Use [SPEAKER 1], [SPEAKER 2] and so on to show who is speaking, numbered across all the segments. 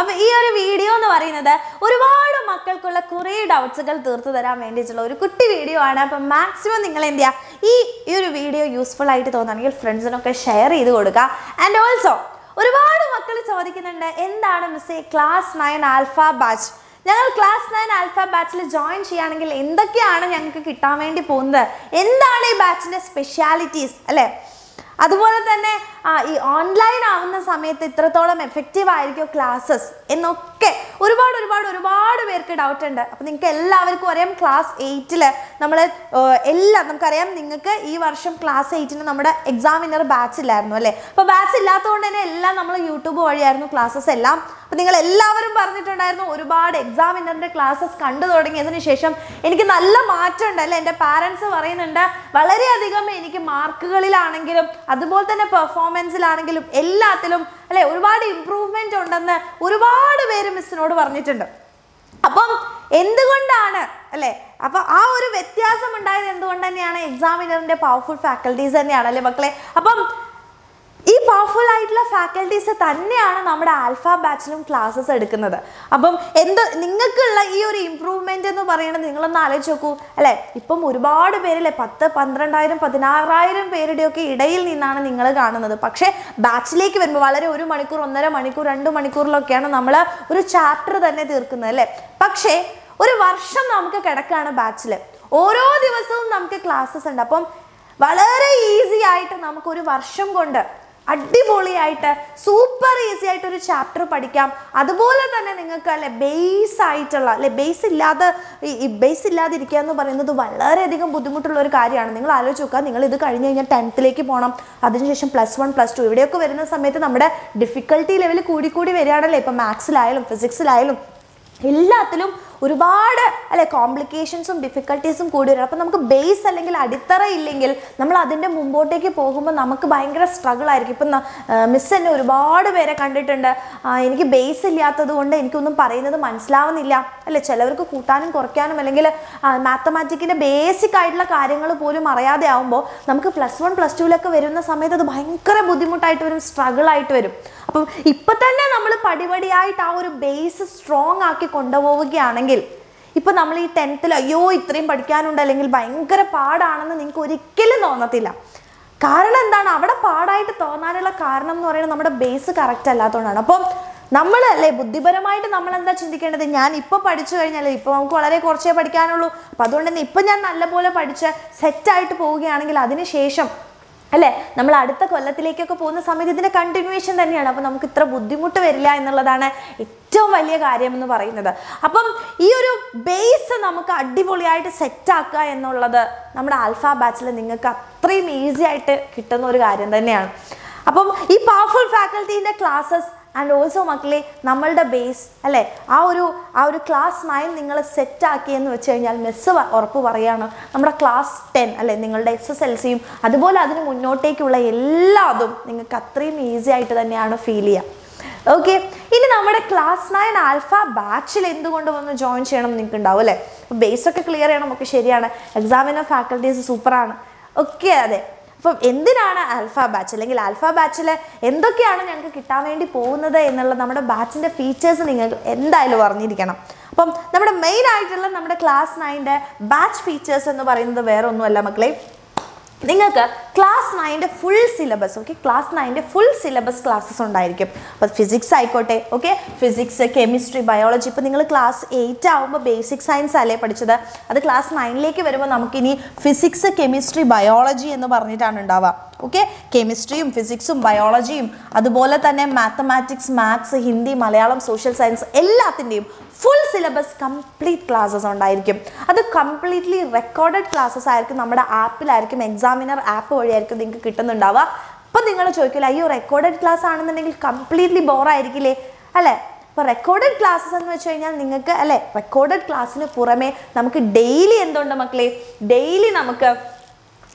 [SPEAKER 1] അപ്പൊ ഈ ഒരു വീഡിയോ എന്ന് പറയുന്നത് ഒരുപാട് മക്കൾക്കുള്ള കുറേ ഡൗട്ട്സുകൾ തീർത്തു തരാൻ വേണ്ടിയിട്ടുള്ള ഒരു കുട്ടി വീഡിയോ ആണ് അപ്പം മാക്സിമം നിങ്ങൾ എന്ത് ചെയ്യുക ഈ ഈ ഒരു വീഡിയോ യൂസ്ഫുൾ ആയിട്ട് തോന്നുകയാണെങ്കിൽ ഫ്രണ്ട്സിനൊക്കെ ഷെയർ ചെയ്ത് കൊടുക്കുക ആൻഡ് ഓൾസോ ഒരുപാട് മക്കൾ ചോദിക്കുന്നുണ്ട് എന്താണ് മിസ്സേ ക്ലാസ് നയൻ ആൽഫ ബാച്ച് ഞങ്ങൾ ക്ലാസ് നയൻ ആൽഫ ബാച്ചിൽ ജോയിൻ ചെയ്യുകയാണെങ്കിൽ എന്തൊക്കെയാണ് ഞങ്ങൾക്ക് കിട്ടാൻ വേണ്ടി പോകുന്നത് എന്താണ് ഈ ബാച്ചിൻ്റെ സ്പെഷ്യാലിറ്റീസ് അല്ലേ അതുപോലെ തന്നെ ആ, ഈ ഓൺലൈൻ ആവുന്ന സമയത്ത് ഇത്രത്തോളം എഫക്റ്റീവ് ആയിരിക്കും ക്ലാസ്സസ് എന്നൊക്കെ ഒരുപാട് ഒരുപാട് ഒരുപാട് പേർക്ക് ഡൗട്ട് ഉണ്ട് അപ്പം നിങ്ങൾക്ക് എല്ലാവർക്കും അറിയാം ക്ലാസ് എയ്റ്റിൽ നമ്മൾ എല്ലാം നമുക്കറിയാം നിങ്ങൾക്ക് ഈ വർഷം ക്ലാസ് എയ്റ്റിന് നമ്മുടെ എക്സാമിനർ ബാച്ച് ഇല്ലായിരുന്നു അല്ലേ അപ്പോൾ ബാച്ച് ഇല്ലാത്തതുകൊണ്ട് തന്നെ എല്ലാം നമ്മൾ യൂട്യൂബ് വഴിയായിരുന്നു ക്ലാസ്സസ് എല്ലാം അപ്പോൾ നിങ്ങൾ എല്ലാവരും പറഞ്ഞിട്ടുണ്ടായിരുന്നു ഒരുപാട് എക്സാമിനറിൻ്റെ ക്ലാസ്സസ് കണ്ടു തുടങ്ങിയതിന് ശേഷം എനിക്ക് നല്ല മാറ്റമുണ്ട് അല്ലേ എൻ്റെ പാരൻസ് പറയുന്നുണ്ട് വളരെയധികം എനിക്ക് മാർക്കുകളിലാണെങ്കിലും അതുപോലെ തന്നെ പെർഫോമൻസിലാണെങ്കിലും എല്ലാത്തിലും അല്ലെ ഒരുപാട് ഇമ്പ്രൂവ്മെന്റ് ഉണ്ടെന്ന് ഒരുപാട് പേര് മിസ്സിനോട് പറഞ്ഞിട്ടുണ്ട് അപ്പം എന്തുകൊണ്ടാണ് അല്ലെ അപ്പൊ ആ ഒരു വ്യത്യാസം ഉണ്ടായത് എന്തുകൊണ്ട് തന്നെയാണ് എക്സാമിനറിന്റെ പവർഫുൾ ഫാക്കൽറ്റീസ് തന്നെയാണ് അല്ലേ മക്കളെ അപ്പം ഈ പവർഫുൾ ആയിട്ടുള്ള ഫാക്കൽറ്റീസ് തന്നെയാണ് നമ്മുടെ ആൽഫ ബാച്ചിലും ക്ലാസ്സസ് എടുക്കുന്നത് അപ്പം എന്ത് നിങ്ങൾക്കുള്ള ഈ ഒരു ഇമ്പ്രൂവ്മെന്റ് എന്ന് പറയുന്നത് നിങ്ങളൊന്ന് ആലോചിച്ച് നോക്കൂ അല്ലെ ഇപ്പം ഒരുപാട് പേരല്ലേ പത്ത് പന്ത്രണ്ടായിരം പതിനാറായിരം പേരുടെയൊക്കെ ഇടയിൽ നിന്നാണ് നിങ്ങൾ കാണുന്നത് പക്ഷേ ബാച്ചിലേക്ക് വരുമ്പോൾ വളരെ ഒരു മണിക്കൂർ ഒന്നര മണിക്കൂർ രണ്ട് മണിക്കൂറിലൊക്കെയാണ് നമ്മൾ ഒരു ചാപ്റ്റർ തന്നെ തീർക്കുന്നത് അല്ലേ പക്ഷേ ഒരു വർഷം നമുക്ക് കിടക്കുകയാണ് ബാച്ചിൽ ഓരോ ദിവസവും നമുക്ക് ക്ലാസ്സസ് ഉണ്ട് അപ്പം വളരെ ഈസി ആയിട്ട് നമുക്കൊരു വർഷം കൊണ്ട് അടിപൊളിയായിട്ട് സൂപ്പർ ഈസി ആയിട്ട് ഒരു ചാപ്റ്റർ പഠിക്കാം അതുപോലെ തന്നെ നിങ്ങൾക്ക് അല്ലെ ബേസ് ആയിട്ടുള്ള അല്ലെ ബേസ് ഇല്ലാതെ ഈ ബേസ് ഇല്ലാതിരിക്കുക എന്ന് പറയുന്നത് വളരെയധികം ബുദ്ധിമുട്ടുള്ള ഒരു കാര്യമാണ് നിങ്ങൾ ആലോചിച്ച് നോക്കുക നിങ്ങൾ ഇത് കഴിഞ്ഞ് കഴിഞ്ഞാൽ ടെൻത്തിലേക്ക് പോകണം അതിനുശേഷം പ്ലസ് വൺ പ്ലസ് ടു ഇവിടെയൊക്കെ വരുന്ന സമയത്ത് നമ്മുടെ ഡിഫിക്കൽട്ടി ലെവൽ കൂടിക്കൂടി വരികയാണല്ലേ ഇപ്പം മാത്സിലായാലും ഫിസിക്സിലായാലും എല്ലാത്തിലും ഒരുപാട് അല്ലെ കോംപ്ലിക്കേഷൻസും ഡിഫിക്കൽട്ടീസും കൂടി വരും അപ്പം നമുക്ക് ബേസ് അല്ലെങ്കിൽ അടിത്തറ ഇല്ലെങ്കിൽ നമ്മൾ അതിൻ്റെ മുമ്പോട്ടേക്ക് പോകുമ്പോൾ നമുക്ക് ഭയങ്കര സ്ട്രഗിൾ ആയിരിക്കും ഇപ്പം മിസ് എന്നെ ഒരുപാട് പേരെ കണ്ടിട്ടുണ്ട് ആ, എനിക്ക് ബേസ് ഇല്ലാത്തത് കൊണ്ട് എനിക്കൊന്നും പറയുന്നത് മനസ്സിലാവുന്നില്ല അല്ലെ ചിലവർക്ക് കൂട്ടാനും കുറയ്ക്കാനും അല്ലെങ്കിൽ മാത്തമാറ്റിക്കിൻ്റെ ബേസിക് ആയിട്ടുള്ള കാര്യങ്ങൾ പോലും അറിയാതെ ആവുമ്പോൾ നമുക്ക് പ്ലസ് വൺ പ്ലസ് ടുവിലൊക്കെ വരുന്ന സമയത്ത് അത് ഭയങ്കര ബുദ്ധിമുട്ടായിട്ട് വരും സ്ട്രഗിൾ ആയിട്ട് വരും അപ്പം ഇപ്പം തന്നെ നമ്മൾ പടിപടിയായിട്ട് ആ ഒരു ബേസ് സ്ട്രോങ് ആക്കി കൊണ്ടുപോവുകയാണെങ്കിൽ ഇപ്പം നമ്മൾ ഈ ടെൻത്തിൽ അയ്യോ ഇത്രയും പഠിക്കാനുണ്ട് അല്ലെങ്കിൽ ഭയങ്കര പാടാണെന്ന് നിങ്ങൾക്ക് ഒരിക്കലും തോന്നത്തില്ല കാരണം എന്താണ് അവിടെ പാടായിട്ട് തോന്നാനുള്ള കാരണം എന്ന് പറയുന്നത് നമ്മുടെ ബേസ് കറക്റ്റ് അല്ലാത്തതുകൊണ്ടാണ് അപ്പം നമ്മൾ അല്ലേ ബുദ്ധിപരമായിട്ട് നമ്മൾ എന്താ ചിന്തിക്കേണ്ടത് ഞാൻ ഇപ്പോൾ പഠിച്ചു കഴിഞ്ഞാൽ ഇപ്പോൾ നമുക്ക് വളരെ കുറച്ചേ പഠിക്കാനുള്ളൂ അപ്പം അതുകൊണ്ട് തന്നെ ഇപ്പം ഞാൻ നല്ലപോലെ പഠിച്ച് സെറ്റായിട്ട് പോവുകയാണെങ്കിൽ അതിന് ശേഷം അല്ലേ നമ്മൾ അടുത്ത കൊല്ലത്തിലേക്കൊക്കെ പോകുന്ന സമയത്ത് ഇതിന്റെ കണ്ടിന്യൂവേഷൻ തന്നെയാണ് അപ്പം നമുക്ക് ഇത്ര ബുദ്ധിമുട്ട് വരില്ല എന്നുള്ളതാണ് ഏറ്റവും വലിയ കാര്യം എന്ന് പറയുന്നത് അപ്പം ഈ ഒരു ബേസ് നമുക്ക് അടിപൊളിയായിട്ട് സെറ്റാക്കുക എന്നുള്ളത് നമ്മുടെ ആൽഫ ബാച്ചിൽ നിങ്ങൾക്ക് അത്രയും ഈസി ആയിട്ട് കിട്ടുന്ന ഒരു കാര്യം തന്നെയാണ് അപ്പം ഈ പവർഫുൾ ഫാക്കൽറ്റീൻ്റെ ക്ലാസ്സസ് ആൻഡ് ഓൾസോ മക്കളെ നമ്മളുടെ ബേസ് അല്ലേ ആ ഒരു ആ ഒരു ക്ലാസ് നയൻ നിങ്ങൾ സെറ്റ് ആക്കിയെന്ന് വെച്ച് കഴിഞ്ഞാൽ മിസ് ഉറപ്പ് പറയാണ് നമ്മുടെ ക്ലാസ് ടെൻ അല്ലേ നിങ്ങളുടെ എസ് എസ് എൽ സിയും അതുപോലെ അതിന് മുന്നോട്ടേക്കുള്ള എല്ലാതും നിങ്ങൾക്ക് അത്രയും ഈസി ആയിട്ട് തന്നെയാണ് ഫീൽ ചെയ്യുക ഓക്കെ ഇനി നമ്മുടെ ക്ലാസ് നയൻ ആൽഫ ബാച്ചിൽ എന്തുകൊണ്ട് വന്ന് ജോയിൻ ചെയ്യണം എന്ന് നിങ്ങൾക്ക് ഉണ്ടാവും അല്ലേ ബേസ് ഒക്കെ ക്ലിയർ ചെയ്യണം ഒക്കെ ശരിയാണ് എക്സാമിന് ഫാക്കൽറ്റീസ് സൂപ്പറാണ് ഒക്കെ അതെ അപ്പം എന്തിനാണ് ആൽഫ ബാച്ച് അല്ലെങ്കിൽ ആൽഫ ബാച്ചിൽ എന്തൊക്കെയാണ് ഞങ്ങൾക്ക് കിട്ടാൻ വേണ്ടി പോകുന്നത് എന്നുള്ള നമ്മുടെ ബാച്ചിൻ്റെ ഫീച്ചേഴ്സ് നിങ്ങൾക്ക് എന്തായാലും അറിഞ്ഞിരിക്കണം അപ്പം നമ്മുടെ മെയിൻ ആയിട്ടുള്ള നമ്മുടെ ക്ലാസ് നയൻ്റെ ബാച്ച് ഫീച്ചേഴ്സ് എന്ന് പറയുന്നത് വേറെ ഒന്നുമല്ല മക്കളെ നിങ്ങൾക്ക് ക്ലാസ് നയൻ്റെ ഫുൾ സിലബസ് ഓക്കെ ക്ലാസ് നയൻ്റെ ഫുൾ സിലബസ് ക്ലാസ്സസ് ഉണ്ടായിരിക്കും അപ്പോൾ ഫിസിക്സ് ആയിക്കോട്ടെ ഓക്കെ ഫിസിക്സ് കെമിസ്ട്രി ബയോളജി ഇപ്പോൾ നിങ്ങൾ ക്ലാസ് എയ്റ്റ് ആകുമ്പോൾ ബേസിക് സയൻസ് അല്ലേ പഠിച്ചത് അത് ക്ലാസ് നയനിലേക്ക് വരുമ്പോൾ നമുക്കിനി ഫിസിക്സ് കെമിസ്ട്രി ബയോളജി എന്ന് പറഞ്ഞിട്ടാണ് ഉണ്ടാവുക ഓക്കെ കെമിസ്ട്രിയും ഫിസിക്സും ബയോളജിയും അതുപോലെ തന്നെ mathematics maths Hindi Malayalam social science എല്ലാത്തിൻ്റെയും ഫുൾ സിലബസ് കംപ്ലീറ്റ് ക്ലാസ്സസ് ഉണ്ടായിരിക്കും അത് കംപ്ലീറ്റ്ലി റെക്കോർഡഡ് ക്ലാസ്സസ് ആയിരിക്കും നമ്മുടെ ആപ്പിലായിരിക്കും എക്സാമിനർ ആപ്പ് വഴിയായിരിക്കും നിങ്ങൾക്ക് കിട്ടുന്നുണ്ടാവുക അപ്പം നിങ്ങൾ ചോദിക്കില്ല അയ്യോ റെക്കോർഡഡ് ക്ലാസ് ആണെന്നുണ്ടെങ്കിൽ കംപ്ലീറ്റ്ലി ബോറായിരിക്കില്ലേ അല്ലേ അപ്പോൾ റെക്കോർഡഡ് ക്ലാസ്സസ് എന്ന് വെച്ച് കഴിഞ്ഞാൽ നിങ്ങൾക്ക് അല്ലേ റെക്കോർഡഡ് ക്ലാസ്സിന് പുറമെ നമുക്ക് ഡെയിലി എന്തുണ്ട് മക്കളെ ഡെയിലി നമുക്ക്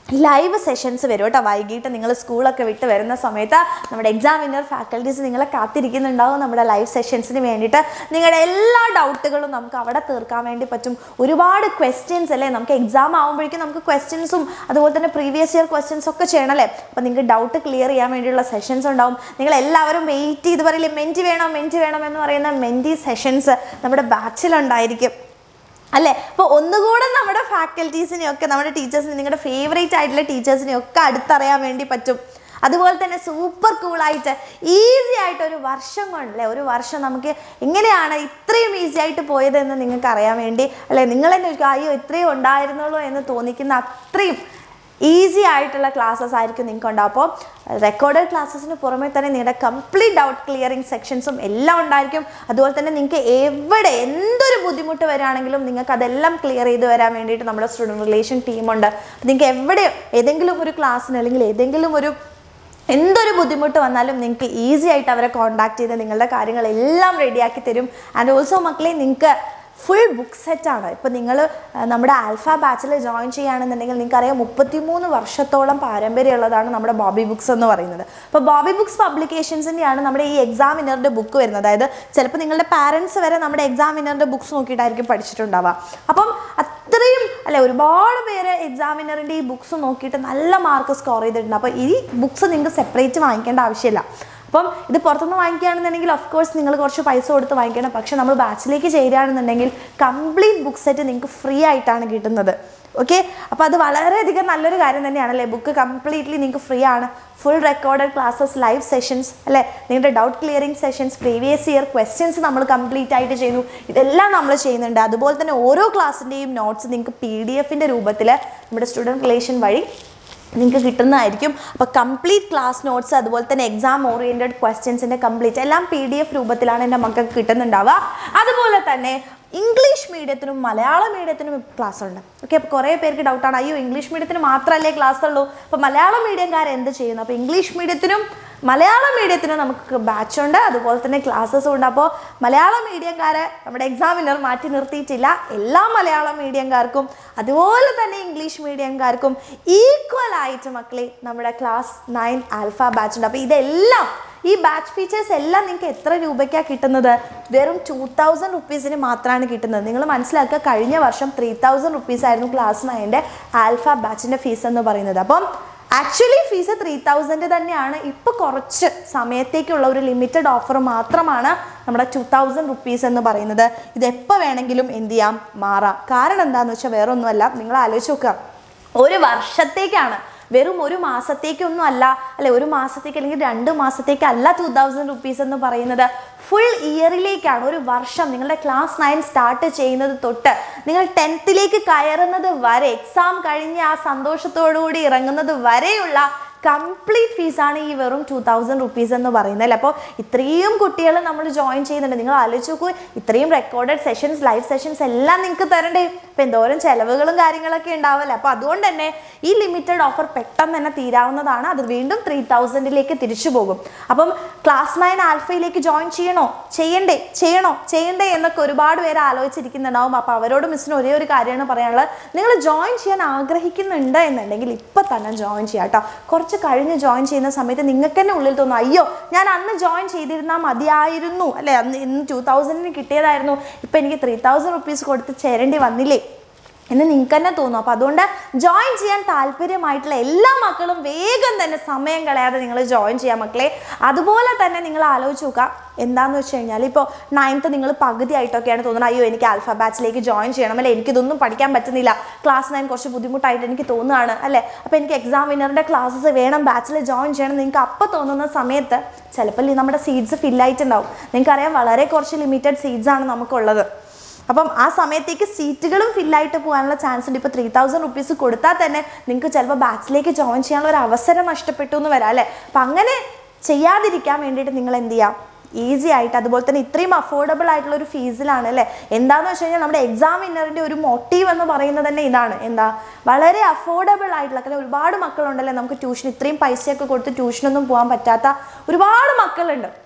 [SPEAKER 1] ലൈവ് സെഷൻസ് വരും കേട്ടോ വൈകിട്ട് നിങ്ങൾ സ്കൂളൊക്കെ വിട്ട് വരുന്ന സമയത്ത് നമ്മുടെ എക്സാമിനർ ഫാക്കൽറ്റീസ് നിങ്ങളെ കാത്തിരിക്കുന്നുണ്ടാവും നമ്മുടെ ലൈവ് സെഷൻസിന് വേണ്ടിയിട്ട് നിങ്ങളുടെ എല്ലാ ഡൗട്ടുകളും നമുക്ക് അവിടെ തീർക്കാൻ വേണ്ടി പറ്റും ഒരുപാട് ക്വസ്റ്റ്യൻസ് അല്ലേ നമുക്ക് എക്സാം ആകുമ്പോഴേക്കും നമുക്ക് ക്വസ്റ്റ്യൻസും അതുപോലെ തന്നെ പ്രീവിയസ് ഇയർ ക്വസ്റ്റ്യൻസ് ഒക്കെ ചെയ്യണമല്ലേ അപ്പോൾ നിങ്ങൾക്ക് ഡൗട്ട് ക്ലിയർ ചെയ്യാൻ വേണ്ടിയുള്ള സെഷൻസ് ഉണ്ടാവും നിങ്ങൾ എല്ലാവരും വെയിറ്റ് ചെയ്ത് പറയില്ലേ മെൻറ്റി വേണം മെൻറ്റി വേണം എന്ന് പറയുന്ന മെൻറ്റി സെഷൻസ് നമ്മുടെ ബാച്ചിലുണ്ടായിരിക്കും അല്ലേ അപ്പോൾ ഒന്നുകൂടെ നമ്മുടെ ഫാക്കൽറ്റീസിനെയൊക്കെ നമ്മുടെ ടീച്ചേഴ്സിനെ നിങ്ങളുടെ ഫേവറേറ്റ് ആയിട്ടുള്ള ടീച്ചേഴ്സിനെയൊക്കെ അടുത്തറിയാൻ വേണ്ടി പറ്റും അതുപോലെ തന്നെ സൂപ്പർ കൂളായിട്ട് ഈസി ആയിട്ട് ഒരു വർഷം കൊണ്ടല്ലേ ഒരു വർഷം നമുക്ക് എങ്ങനെയാണ് ഇത്രയും ഈസി ആയിട്ട് പോയതെന്ന് നിങ്ങൾക്ക് അറിയാൻ വേണ്ടി അല്ലെ നിങ്ങൾ തന്നെ ഒരു അയ്യോ ഇത്രയും ഉണ്ടായിരുന്നുള്ളൂ എന്ന് തോന്നിക്കുന്ന അത്രയും ഈസി ആയിട്ടുള്ള ക്ലാസ്സസ് ആയിരിക്കും നിങ്ങൾക്ക് ഉണ്ടാവും അപ്പോൾ റെക്കോർഡഡ് ക്ലാസ്സസിന് പുറമെ തന്നെ നിങ്ങളുടെ കംപ്ലീറ്റ് ഡൗട്ട് ക്ലിയറിംഗ് സെക്ഷൻസും എല്ലാം ഉണ്ടായിരിക്കും അതുപോലെ തന്നെ നിങ്ങൾക്ക് എവിടെ എന്തൊരു ബുദ്ധിമുട്ട് വരികയാണെങ്കിലും നിങ്ങൾക്ക് അതെല്ലാം ക്ലിയർ ചെയ്ത് വരാൻ വേണ്ടിയിട്ട് നമ്മുടെ സ്റ്റുഡൻറ്റ് റിലേഷൻ ടീമുണ്ട് അപ്പോൾ നിങ്ങൾക്ക് എവിടെ ഏതെങ്കിലും ഒരു ക്ലാസ്സിന് അല്ലെങ്കിൽ ഏതെങ്കിലും ഒരു എന്തൊരു ബുദ്ധിമുട്ട് വന്നാലും നിങ്ങൾക്ക് ഈസി ആയിട്ട് അവരെ കോൺടാക്ട് ചെയ്ത് നിങ്ങളുടെ കാര്യങ്ങളെല്ലാം റെഡിയാക്കി തരും ആൻഡ് ഓൾസോ മക്കളെ നിങ്ങൾക്ക് ഫുൾ ബുക്ക് സെറ്റാണ് ഇപ്പോൾ നിങ്ങൾ നമ്മുടെ ആൽഫ ബാച്ചിൽ ജോയിൻ ചെയ്യുകയാണെന്നുണ്ടെങ്കിൽ നിങ്ങൾക്കറിയാം മുപ്പത്തിമൂന്ന് വർഷത്തോളം പാരമ്പര്യമുള്ളതാണ് നമ്മുടെ ബോബി ബുക്സ് എന്ന് പറയുന്നത് അപ്പോൾ ബോബി ബുക്സ് പബ്ലിക്കേഷൻസിൻ്റെയാണ് നമ്മുടെ ഈ എക്സാമിനറിൻ്റെ ബുക്ക് വരുന്നത് അതായത് ചിലപ്പോൾ നിങ്ങളുടെ പാരൻസ് വരെ നമ്മുടെ എക്സാമിനറിൻ്റെ ബുക്സ് നോക്കിയിട്ടായിരിക്കും പഠിച്ചിട്ടുണ്ടാവുക അപ്പം അത്രയും അല്ലെ ഒരുപാട് പേര് എക്സാമിനറിൻ്റെ ഈ ബുക്സ് നോക്കിയിട്ട് നല്ല മാർക്ക് സ്കോർ ചെയ്തിട്ടുണ്ട് അപ്പോൾ ഈ ബുക്സ് നിങ്ങൾക്ക് സെപ്പറേറ്റ് വാങ്ങിക്കേണ്ട ആവശ്യമില്ല അപ്പം ഇത് പുറത്തുനിന്ന് വാങ്ങിക്കുകയാണെന്നുണ്ടെങ്കിൽ ഓഫ് കോഴ്സ് നിങ്ങൾ കുറച്ച് പൈസ കൊടുത്ത് വാങ്ങിക്കണം പക്ഷേ നമ്മൾ ബാച്ചിലേക്ക് ചേരുകയാണെന്നുണ്ടെങ്കിൽ കംപ്ലീറ്റ് ബുക്ക് സെറ്റ് നിങ്ങൾക്ക് ഫ്രീ ആയിട്ടാണ് കിട്ടുന്നത് ഓക്കെ അപ്പോൾ അത് വളരെയധികം നല്ലൊരു കാര്യം തന്നെയാണല്ലേ ബുക്ക് കംപ്ലീറ്റ്ലി നിങ്ങൾക്ക് ഫ്രീ ആണ് full recorded classes live sessions അല്ലേ നിങ്ങളുടെ doubt clearing sessions previous year questions നമ്മൾ കംപ്ലീറ്റ് ആയിട്ട് ചെയ്യുന്നു ഇതെല്ലാം നമ്മൾ ചെയ്യുന്നുണ്ട് അതുപോലെ തന്നെ ഓരോ ക്ലാസ്സിൻ്റെയും നോട്ട്സ് നിങ്ങൾക്ക് പി ഡി എഫിൻ്റെ രൂപത്തിൽ നമ്മുടെ സ്റ്റുഡൻറ്റ് റിലേഷൻ വഴി നിങ്ങൾക്ക് കിട്ടുന്നതായിരിക്കും അപ്പോൾ കംപ്ലീറ്റ് ക്ലാസ് നോട്ട്സ് അതുപോലെ തന്നെ എക്സാം ഓറിയൻറ്റഡ് ക്വസ്റ്റ്യൻസിൻ്റെ കംപ്ലീറ്റ് എല്ലാം പി ഡി എഫ് രൂപത്തിലാണ് എൻ്റെ മക്കൾക്ക് കിട്ടുന്നുണ്ടാവുക അതുപോലെ തന്നെ ഇംഗ്ലീഷ് മീഡിയത്തിനും മലയാള മീഡിയത്തിനും ക്ലാസ് ഉണ്ട് ഓക്കെ അപ്പോൾ കുറേ പേർക്ക് ഡൗട്ടാണ് അയ്യോ ഇംഗ്ലീഷ് മീഡിയത്തിന് മാത്രമല്ലേ ക്ലാസ് ഉള്ളൂ അപ്പോൾ മലയാളം മീഡിയംകാർ എന്ത് ചെയ്യുന്നു അപ്പോൾ ഇംഗ്ലീഷ് മീഡിയത്തിനും മലയാളം മീഡിയത്തിനും നമുക്ക് ബാച്ച് ഉണ്ട് അതുപോലെ തന്നെ ക്ലാസ്സസും ഉണ്ട് അപ്പോൾ മലയാളം മീഡിയംകാരെ നമ്മുടെ എക്സാമിനർ മാറ്റി നിർത്തിയിട്ടില്ല എല്ലാ മലയാളം മീഡിയംകാർക്കും അതുപോലെ തന്നെ ഇംഗ്ലീഷ് മീഡിയംകാർക്കും ഈക്വൽ ആയിട്ട് മക്കളെ നമ്മുടെ ക്ലാസ് നയൻ ആൽഫ ബാച്ച് ഉണ്ട് അപ്പോൾ ഇതെല്ലാം ഈ ബാച്ച് ഫീച്ചേഴ്സ് എല്ലാം നിങ്ങൾക്ക് എത്ര രൂപയ്ക്കാണ് കിട്ടുന്നത് വെറും ടു തൗസൻഡ് റുപ്പീസിന് മാത്രമാണ് കിട്ടുന്നത് നിങ്ങൾ മനസ്സിലാക്കുക കഴിഞ്ഞ വർഷം ത്രീ തൗസൻഡ് റുപ്പീസ് ആയിരുന്നു ക്ലാസ് നയൻ്റെ ആൽഫ ബാച്ചിൻ്റെ ഫീസ് എന്ന് പറയുന്നത് അപ്പം ആക്ച്വലി ഫീസ് ത്രീ തൗസൻഡ് തന്നെയാണ് ഇപ്പോൾ കുറച്ച് സമയത്തേക്കുള്ള ഒരു ലിമിറ്റഡ് ഓഫർ മാത്രമാണ് നമ്മുടെ ടു തൗസൻഡ് റുപ്പീസ് എന്ന് പറയുന്നത് ഇത് എപ്പോൾ വേണമെങ്കിലും എന്ത് ചെയ്യാം മാറാം കാരണം എന്താണെന്ന് വെച്ചാൽ വേറെ ഒന്നുമല്ല നിങ്ങൾ ആലോചിച്ച് നോക്കുക ഒരു വർഷത്തേക്കാണ് വെറും ഒരു മാസത്തേക്കൊന്നും അല്ല അല്ലെ ഒരു മാസത്തേക്ക് അല്ലെങ്കിൽ രണ്ട് മാസത്തേക്കല്ല ടു തൗസൻഡ് റുപ്പീസ് എന്ന് പറയുന്നത് ഫുൾ ഇയറിലേക്കാണ് ഒരു വർഷം നിങ്ങളുടെ ക്ലാസ് നയൻ സ്റ്റാർട്ട് ചെയ്യുന്നത് തൊട്ട് നിങ്ങൾ ടെൻത്തിലേക്ക് കയറുന്നത് വരെ എക്സാം കഴിഞ്ഞ് ആ സന്തോഷത്തോടുകൂടി ഇറങ്ങുന്നത് വരെയുള്ള കംപ്ലീറ്റ് ഫീസാണ് ഈ വെറും ടു തൗസൻഡ് റുപ്പീസ് എന്ന് പറയുന്നത് അല്ലേ അപ്പോൾ ഇത്രയും കുട്ടികൾ നമ്മൾ ജോയിൻ ചെയ്യുന്നുണ്ട് നിങ്ങൾ ആലോചിച്ച് നോക്കൂ ഇത്രയും റെക്കോർഡഡ് സെഷൻസ് ലൈവ് സെഷൻസ് എല്ലാം നിങ്ങൾക്ക് തരണ്ടേ ഇപ്പം എന്തോരം ചിലവുകളും കാര്യങ്ങളൊക്കെ ഉണ്ടാവല്ലേ അപ്പോൾ അതുകൊണ്ട് തന്നെ ഈ ലിമിറ്റഡ് ഓഫർ പെട്ടെന്ന് തന്നെ തീരാവുന്നതാണ് അത് വീണ്ടും ത്രീ തൗസൻഡിലേക്ക് തിരിച്ചു പോകും അപ്പം ക്ലാസ് നയൻ ആൽഫയിലേക്ക് ജോയിൻ ചെയ്യണോ ചെയ്യണ്ടേ ചെയ്യണോ ചെയ്യണ്ടേ എന്നൊക്കെ ഒരുപാട് പേര് ആലോചിച്ചിരിക്കുന്നുണ്ടാവും അപ്പോൾ അവരോട് മിസ്സിന് ഒരേ ഒരു കാര്യമാണ് പറയാനുള്ളത് നിങ്ങൾ ജോയിൻ ചെയ്യാൻ ആഗ്രഹിക്കുന്നുണ്ട് എന്നുണ്ടെങ്കിൽ ഇപ്പം തന്നെ ജോയിൻ ചെയ്യാം കേട്ടോ കുറച്ച് കഴിഞ്ഞ് ജോയിൻ ചെയ്യുന്ന സമയത്ത് നിങ്ങൾക്ക് തന്നെ ഉള്ളിൽ തോന്നും അയ്യോ ഞാൻ അന്ന് ജോയിൻ ചെയ്തിരുന്നാൽ മതിയായിരുന്നു അല്ലെ അന്ന് ഇന്ന് ടു തൗസൻഡിന് കിട്ടിയതായിരുന്നു ഇപ്പം എനിക്ക് ത്രീ തൗസൻഡ് റുപ്പീസ് കൊടുത്ത് ചേരേണ്ടി വന്നില്ലേ എന്ന് നിങ്ങൾക്ക് തന്നെ തോന്നും അപ്പോൾ അതുകൊണ്ട് ജോയിൻ ചെയ്യാൻ താല്പര്യമായിട്ടുള്ള എല്ലാ മക്കളും വേഗം തന്നെ സമയം കളയാതെ നിങ്ങൾ ജോയിൻ ചെയ്യാം മക്കളെ അതുപോലെ തന്നെ നിങ്ങൾ ആലോചിച്ച് നോക്കുക എന്താണെന്ന് വെച്ച് കഴിഞ്ഞാൽ ഇപ്പോൾ നയൻത്ത് നിങ്ങൾ പകുതി ആയിട്ടൊക്കെയാണ് തോന്നുന്നത് അയ്യോ എനിക്ക് ആൽഫ ബാച്ചിലേക്ക് ജോയിൻ ചെയ്യണം അല്ലെ എനിക്കിതൊന്നും പഠിക്കാൻ പറ്റുന്നില്ല ക്ലാസ് നയൻ കുറച്ച് ബുദ്ധിമുട്ടായിട്ട് എനിക്ക് തോന്നുകയാണ് അല്ലേ അപ്പോൾ എനിക്ക് എക്സാം വിന്നറിൻ്റെ ക്ലാസ്സസ് വേണം ബാച്ചിൽ ജോയിൻ ചെയ്യണം നിങ്ങൾക്ക് അപ്പോൾ തോന്നുന്ന സമയത്ത് ചിലപ്പോൾ ഈ നമ്മുടെ സീറ്റ്സ് ഫില്ലായിട്ടുണ്ടാവും നിങ്ങൾക്കറിയാം വളരെ കുറച്ച് ലിമിറ്റഡ് സീറ്റ്സ് ആണ് നമുക്കുള്ളത് അപ്പം ആ സമയത്തേക്ക് സീറ്റുകളും ഫില്ലായിട്ട് പോകാനുള്ള ചാൻസ് ഉണ്ട് ഇപ്പോൾ ത്രീ തൗസൻഡ് റുപ്പീസ് കൊടുത്താൽ തന്നെ നിങ്ങൾക്ക് ചിലപ്പോൾ ബാച്ചിലേക്ക് ജോയിൻ ചെയ്യാനുള്ള ഒരു അവസരം നഷ്ടപ്പെട്ടു എന്ന് വരാം അല്ലേ അപ്പം അങ്ങനെ ചെയ്യാതിരിക്കാൻ വേണ്ടിയിട്ട് നിങ്ങൾ എന്ത് ചെയ്യാം ഈസി ആയിട്ട് അതുപോലെ തന്നെ ഇത്രയും അഫോർഡബിൾ ആയിട്ടുള്ള ഒരു ഫീസിലാണ് അല്ലേ എന്താണെന്ന് വെച്ച് കഴിഞ്ഞാൽ നമ്മുടെ എക്സാം വിന്നറിൻ്റെ ഒരു മോട്ടീവ് എന്ന് പറയുന്നത് തന്നെ ഇതാണ് എന്താ വളരെ അഫോർഡബിൾ ആയിട്ടുള്ള കാരണം ഒരുപാട് മക്കളുണ്ടല്ലേ നമുക്ക് ട്യൂഷൻ ഇത്രയും പൈസയൊക്കെ കൊടുത്ത് ട്യൂഷനൊന്നും പോകാൻ പറ്റാത്ത ഒരുപാട് മക്കളുണ്ട്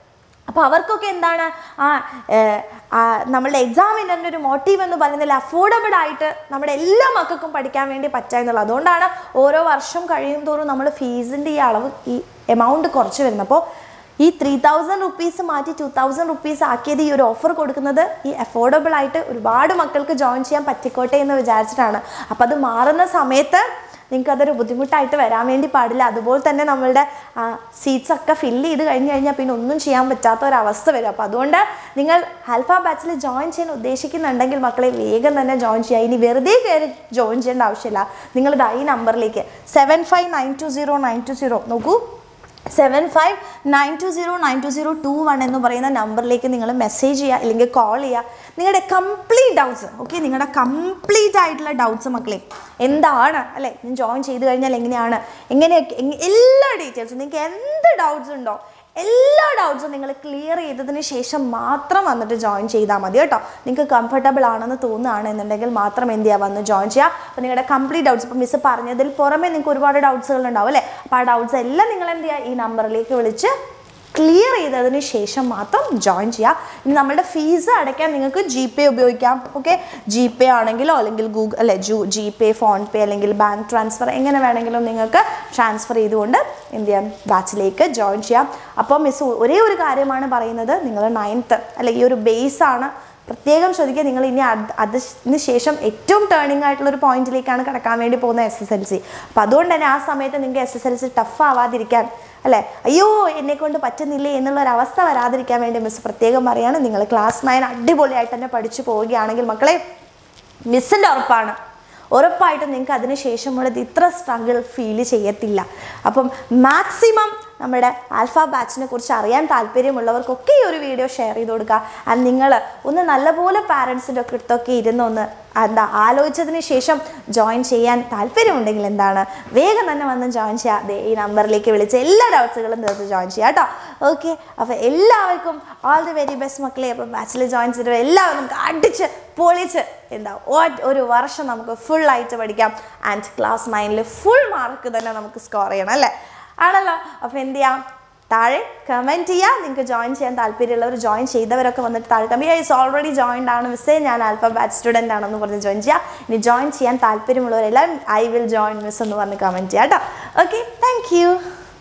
[SPEAKER 1] അപ്പോൾ അവർക്കൊക്കെ എന്താണ് ആ ഏഹ്, ആ, നമ്മളുടെ എക്സാമിൻ്റെ ഒരു മോട്ടീവ് എന്ന് പറയുന്നതിൽ അഫോർഡബിൾ ആയിട്ട് നമ്മുടെ എല്ലാ മക്കൾക്കും പഠിക്കാൻ വേണ്ടി പറ്റുക എന്നുള്ളത് അതുകൊണ്ടാണ് ഓരോ വർഷം കഴിയും തോറും നമ്മൾ ഫീസിൻ്റെ ഈ അളവ് ഈ എമൗണ്ട് കുറച്ച് വരുന്നത് അപ്പോൾ ഈ ത്രീ തൗസൻഡ് റുപ്പീസ് മാറ്റി ടു തൗസൻഡ് റുപ്പീസ് ആക്കിയത് ഈ ഒരു ഓഫർ കൊടുക്കുന്നത് ഈ അഫോർഡബിൾ ആയിട്ട് ഒരുപാട് മക്കൾക്ക് ജോയിൻ ചെയ്യാൻ പറ്റിക്കോട്ടെ എന്ന് വിചാരിച്ചിട്ടാണ് അപ്പോൾ അത് മാറുന്ന സമയത്ത് നിങ്ങൾക്ക് അതൊരു ബുദ്ധിമുട്ടായിട്ട് വരാൻ വേണ്ടി പാടില്ല അതുപോലെ തന്നെ നമ്മളുടെ സീറ്റ്സ് ഒക്കെ ഫില്ല് ചെയ്ത് കഴിഞ്ഞ് കഴിഞ്ഞാൽ പിന്നെ ഒന്നും ചെയ്യാൻ പറ്റാത്ത ഒരവസ്ഥ വരും അപ്പോൾ അതുകൊണ്ട് നിങ്ങൾ ആൽഫ ബാച്ചിൽ ജോയിൻ ചെയ്യാൻ ഉദ്ദേശിക്കുന്നുണ്ടെങ്കിൽ മക്കളെ വേഗം തന്നെ ജോയിൻ ചെയ്യുക ഇനി വെറുതെ കയറി ജോയിൻ ചെയ്യേണ്ട ആവശ്യമില്ല നിങ്ങളിത് ഈ നമ്പറിലേക്ക് seven five nine two zero nine two zero നോക്കൂ seven five nine two zero nine two zero two one എന്ന് പറയുന്ന നമ്പറിലേക്ക് നിങ്ങൾ മെസ്സേജ് ചെയ്യുക അല്ലെങ്കിൽ കോൾ ചെയ്യുക നിങ്ങളുടെ കംപ്ലീറ്റ് ഡൗട്ട്സ് ഓക്കെ നിങ്ങളുടെ കംപ്ലീറ്റ് ആയിട്ടുള്ള ഡൗട്ട്സ് മക്കളെ എന്താണ് അല്ലേ ഞാൻ ജോയിൻ ചെയ്ത് കഴിഞ്ഞാൽ എങ്ങനെയാണ് എങ്ങനെയൊക്കെ എങ്ങ- എല്ലാ ഡീറ്റെയിൽസും നിങ്ങൾക്ക് എന്ത് ഡൗട്ട്സ് ഉണ്ടോ എല്ലാ ഡൗട്ട്സും നിങ്ങൾ ക്ലിയർ ചെയ്തതിന് ശേഷം മാത്രം വന്നിട്ട് ജോയിൻ ചെയ്താൽ മതി കേട്ടോ നിങ്ങൾക്ക് കംഫർട്ടബിൾ ആണെന്ന് തോന്നുകയാണ് എന്നുണ്ടെങ്കിൽ മാത്രം എന്ത് ചെയ്യുക വന്ന് ജോയിൻ ചെയ്യുക അപ്പോൾ നിങ്ങളുടെ കംപ്ലീറ്റ് ഡൗട്ട്സ് ഇപ്പോൾ മിസ് പറഞ്ഞതിൽ പുറമെ നിങ്ങൾക്ക് ഒരുപാട് ഡൗട്ട്സുകൾ ഉണ്ടാവും അല്ലേ അപ്പോൾ ആ ഡൗട്ട്സ് എല്ലാം നിങ്ങൾ എന്ത് ചെയ്യുക ഈ നമ്പറിലേക്ക് വിളിച്ച് ക്ലിയർ ചെയ്തതിന് ശേഷം മാത്രം ജോയിൻ ചെയ്യുക ഇനി നമ്മുടെ ഫീസ് അടയ്ക്കാൻ നിങ്ങൾക്ക് ജി പേ ഉപയോഗിക്കാം ഓക്കെ ജി പേ ആണെങ്കിലോ അല്ലെങ്കിൽ ഗൂഗിൾ അല്ലെ ജു ജി പേ ഫോൺ പേ അല്ലെങ്കിൽ ബാങ്ക് ട്രാൻസ്ഫർ എങ്ങനെ വേണമെങ്കിലും നിങ്ങൾക്ക് ട്രാൻസ്ഫർ ചെയ്തുകൊണ്ട് എന്ത് ചെയ്യാം ബാച്ചിലേക്ക് ജോയിൻ ചെയ്യാം അപ്പോൾ മിസ് ഒരേ ഒരു കാര്യമാണ് പറയുന്നത് നിങ്ങൾ നയൻത്ത് അല്ലെ ഈ ഒരു ബേസ് ആണ് പ്രത്യേകം ശ്രദ്ധിക്കുക നിങ്ങൾ ഇനി അത് അതിന് ശേഷം ഏറ്റവും ടേണിംഗ് ആയിട്ടുള്ള ഒരു പോയിന്റിലേക്കാണ് കടക്കാൻ വേണ്ടി പോകുന്ന എസ് എസ് എൽ സി അപ്പോൾ അതുകൊണ്ട് തന്നെ ആ സമയത്ത് നിങ്ങൾക്ക് S S L C tough ആവാതിരിക്കാൻ അല്ലേ അയ്യോ എന്നെ കൊണ്ട് പറ്റുന്നില്ലേ എന്നുള്ള ഒരു അവസ്ഥ വരാതിരിക്കാൻ വേണ്ടി മിസ് പ്രത്യേകം പറയാണ് നിങ്ങൾ ക്ലാസ് നയൻ അടിപൊളിയായിട്ട് തന്നെ പഠിച്ചു പോവുകയാണെങ്കിൽ മക്കളെ മിസ്സിൻ്റെ ഉറപ്പാണ് ഉറപ്പായിട്ടും നിങ്ങൾക്ക് അതിന് ശേഷമുള്ളത് ഇത്ര സ്ട്രഗിൾ ഫീൽ ചെയ്യത്തില്ല അപ്പം മാക്സിമം നമ്മുടെ ആൽഫ ബാച്ചിനെ കുറിച്ച് അറിയാൻ താല്പര്യമുള്ളവർക്കൊക്കെ ഈ ഒരു വീഡിയോ ഷെയർ ചെയ്ത് കൊടുക്കുക ആൻഡ് നിങ്ങൾ ഒന്ന് നല്ലപോലെ പാരൻസിൻ്റെ ഒക്കെ അടുത്തൊക്കെ ഇരുന്ന് ഒന്ന് എന്താ ആലോചിച്ചതിന് ശേഷം ജോയിൻ ചെയ്യാൻ താല്പര്യമുണ്ടെങ്കിൽ എന്താണ് വേഗം തന്നെ വന്ന് ജോയിൻ ചെയ്യുക ദേ ഈ നമ്പറിലേക്ക് വിളിച്ച് എല്ലാ ഡൗട്ട്സുകളും തീർത്ത് ജോയിൻ ചെയ്യുക കേട്ടോ ഓക്കെ അപ്പോൾ എല്ലാവർക്കും ഓൾ ദി വെരി ബെസ്റ്റ് മക്കളെ അപ്പം ബാച്ചിൽ ജോയിൻ ചെയ്തിട്ട് എല്ലാവരും നമുക്ക് അടിച്ച് പൊളിച്ച് എന്താ ഒ- ഒരു വർഷം നമുക്ക് ഫുൾ ആയിട്ട് പഠിക്കാം ആൻഡ് ക്ലാസ് നയനിൽ ഫുൾ മാർക്ക് തന്നെ നമുക്ക് സ്കോർ ചെയ്യണം അല്ലേ ആണല്ലോ അപ്പോൾ എന്ത് ചെയ്യാം താഴെ കമൻറ്റ് ചെയ്യുക നിങ്ങൾക്ക് ജോയിൻ ചെയ്യാൻ താല്പര്യമുള്ളവർ ജോയിൻ ചെയ്തവരൊക്കെ വന്നിട്ട് താഴെ കമ്പി ഈസ് ഓൾറെഡി ജോയിൻഡ് ആണ് മിസ്സേ ഞാൻ ആൽഫ ബാച്ച് സ്റ്റുഡൻ്റ് ആണെന്ന് പറഞ്ഞ് ജോയിൻ ചെയ്യുക ഇനി ജോയിൻ ചെയ്യാൻ താല്പര്യമുള്ളവരെല്ലാം ഐ വിൽ ജോയിൻ മിസ് എന്ന് പറഞ്ഞ് കമൻറ്റ് ചെയ്യാം കേട്ടോ ഓക്കെ താങ്ക് യു